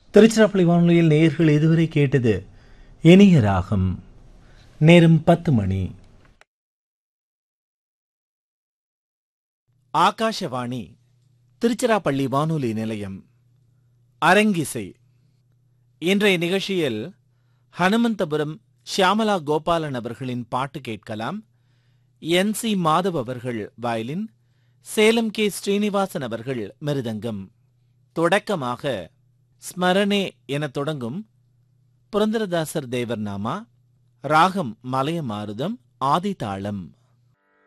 திருச்சிராப்பள்ளி வானொலியில் நேயர்கள் இதுவரை கேட்டது இனிய ராகம் நேரம் பத்து மணி ஆகாஷவாணி திருச்சிராப்பள்ளி வானொலி நிலையம் அரங்கிசை இன்றைய நிகழ்ச்சியில் ஹனுமந்தபுரம் ஷியாமலா கோபாலன் அவர்களின் பாட்டு கேட்கலாம் என் சி மாதவ் அவர்கள் வயலின் சேலம் கே ஸ்ரீனிவாசன் அவர்கள் மிருதங்கம் தொடக்கமாக ஸ்மரணே என தொடங்கும் புரந்தரதாசர் தேவர் நாமா ராகம் மலையமாருதம் ஆதிதாளம்